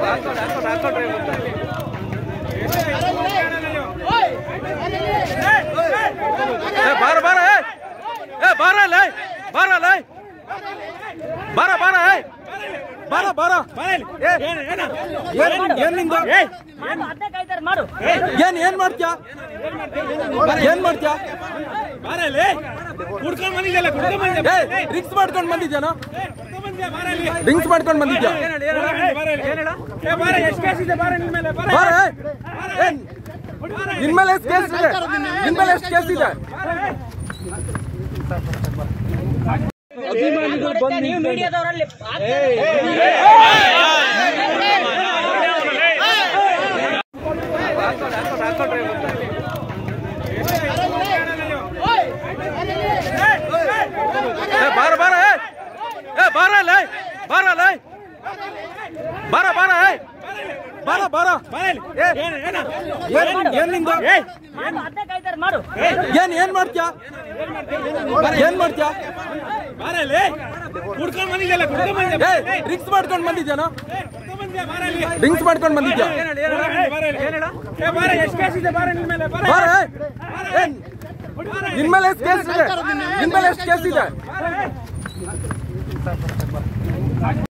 ಏ ಬಾರ ಬಾರ ಏ ಏ ಬಾರ ಲೈ ಬಾರ ಲೈ ಬಾರ ಬಾರ ಏ ಬಾರ ಬಾರ ಏ, ಏನ್ ಏನ್ ನಿಂದು ಮಾಡು ಅದ್ನೇ ಕಾಯ್ತಾರೆ ಮಾಡು ಏನ್ ಏನ್ ಮಾಡ್ತ್ಯಾ ಏನ್ ಮಾಡ್ತ್ಯಾ ಏ ಡ್ರಿಂಕ್ಸ್ ಮಾಡ್ಕೊಂಡ್ ಬಂದಿದ್ಯಾನ ಡ್ರಿಂಕ್ಸ್ ಮಾಡ್ಕೊಂಡ್ ಬಂದಿದ್ಯಾ ಬಾರ ಏ. ಏನ್ ನಿನ್ ಮೇಲೆ ಎಷ್ಟು ಕೇಸ್ ಇದೆ ನಿನ್ ಮೇಲೆ ಎಷ್ಟು ಕೇಸ್ ಇದೆ ನೀವು ಮೀಡಿಯಾದವರಲ್ಲಿ ಏ ಬಾರ ಬಾರ ಏ ಏ ಬಾರ ಲೈ ಬಾರ ಲೈ ಬಾರ ಬಾರ ಏ ಬಾರ ಬಾರ ಏ, ಏನ್ ಏನ್ ನಿಂದು ಮಾಡು ಅದ್ನೇ ಕಾಯ್ತಾರೆ ಮಾಡು ಏನ್ ಏನ್ ಮಾಡ್ತ್ಯಾ ಏನ್ ಮಾಡ್ತ್ಯಾ ಏ ಡ್ರಿಂಕ್ಸ್ ಮಾಡ್ಕೊಂಡ್ ಬಂದಿದ್ಯಾನ ಡ್ರಿಂಕ್ಸ್ ಮಾಡ್ಕೊಂಡ್ ಬಂದಿದ್ಯಾ ಬಾರ ಏ. ಏನ್ ನಿನ್ ಮೇಲೆ ಎಷ್ಟು ಕೇಸ್ ಇದೆ ನಿನ್ ಮೇಲೆ ಎಷ್ಟು ಕೇಸ್ ಇದೆ